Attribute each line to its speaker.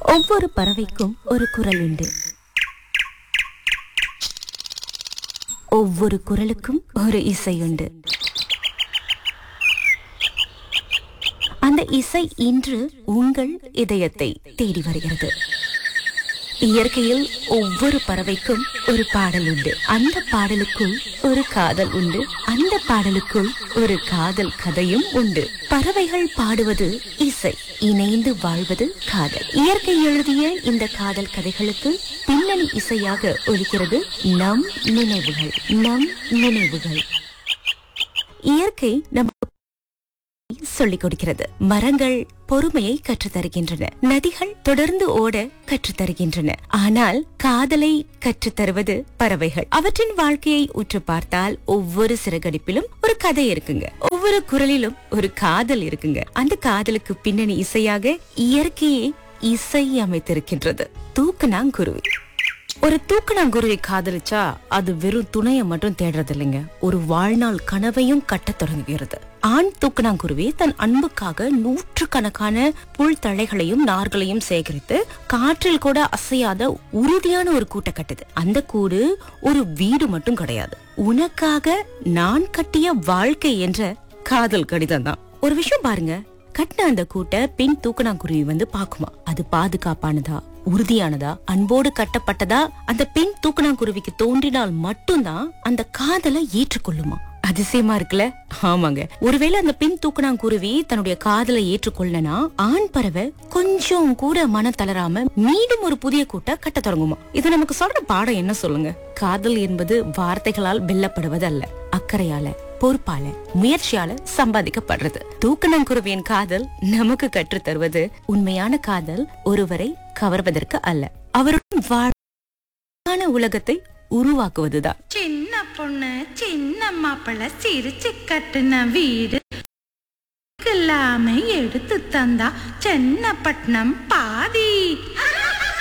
Speaker 1: ஒவ்வொரு பறவைக்கும் ஒரு குரல் உண்டு ஒவ்வொரு குரலுக்கும் ஒரு இசை உண்டு அந்த இசை இன்று உங்கள் இதயத்தை தேடி வருகிறது இயற்கையில் ஒவ்வொரு பறவைக்கும் ஒரு பாடல் உண்டு அந்த பாடலுக்குள் ஒரு காதல் உண்டு அந்த பாடலுக்குள் ஒரு காதல் கதையும் உண்டு பறவைகள் பாடுவது இசை இணைந்து வாழ்வது காதல் இயற்கை எழுதிய இந்த காதல் கதைகளுக்கு பின்னணி இசையாக ஒலிக்கிறது நம் நினைவுகள் நம் நினைவுகள் இயற்கை நமக்கு சொல்லிக் கொடுக்கிறது மரங்கள் பொறுமையை கற்றுத் தருகின்றன நதிகள் தொடர்ந்து ஓட கற்றுத் தருகின்றன ஆனால் காதலை கற்றுத் தருவது பறவைகள் அவற்றின் வாழ்க்கையை உற்று பார்த்தால் ஒவ்வொரு சிறகடிப்பிலும் ஒரு கதை இருக்குங்க ஒவ்வொரு குரலிலும் ஒரு காதல் இருக்குங்க அந்த காதலுக்கு பின்னணி இசையாக இயற்கையே இசை அமைத்திருக்கின்றது தூக்குனாங்குருவி ஒரு தூக்கணாங்குருவி காதலிச்சா அது வெறும் துணையை மட்டும் தேடுறது இல்லைங்க ஒரு வாழ்நாள் கனவையும் கட்டத் தொடங்குகிறது ஆண் தூக்கணாங்குருவி தன் அன்புக்காக நூற்றுக்கணக்கான புல் தழைகளையும் நார்களையும் சேகரித்து காற்றில் கூட அசையாத உறுதியான ஒரு கூட்டை கட்டுது அந்த கூடு ஒரு வீடு மட்டும் கிடையாது உனக்காக நான் கட்டிய வாழ்க்கை என்ற காதல் கடிதம் தான் ஒரு விஷயம் பாருங்க கட்டின அந்த கூட்டை பெண் தூக்கணாங்குருவி வந்து பாக்குமா அது பாதுகாப்பானதா உறுதியானதா அன்போடு கட்டப்பட்டதா அந்த பெண் தூக்கணாங்குருவிக்கு தோன்றினால் மட்டும்தான் அந்த காதலை ஏற்றுக்கொள்ளுமா அதிசயமா இருக்குல்ல ஆமாங்க ஒருவேளை அந்த பெண் தூக்கணாங்குருவி தன்னுடைய காதலை ஏற்றுக்கொள்ளனா ஆண் பறவை கொஞ்சம் கூட மனம் தளராம மீண்டும் ஒரு புதிய கூட்ட கட்ட தொடங்குமா இது நமக்கு சொல்ற பாடம் என்ன சொல்லுங்க காதல் என்பது வார்த்தைகளால் வெல்லப்படுவது அல்ல அக்கறையால பொறுப்பால முயற்சியால சம்பாதிக்கப்படுறது தூக்கணாங்குருவியின் காதல் நமக்கு கற்றுத் தருவது உண்மையான காதல் ஒருவரை கவர்வதற்கு அல்ல அவருடன் வாழ உலகத்தை உருவாக்குவதுதான்
Speaker 2: சின்ன பொண்ணு சின்ன மாப்பிள்ள சிரிச்சு கட்டுன வீடு இல்லாம எடுத்து தந்தா சென்னப்பட்டினம் பாதி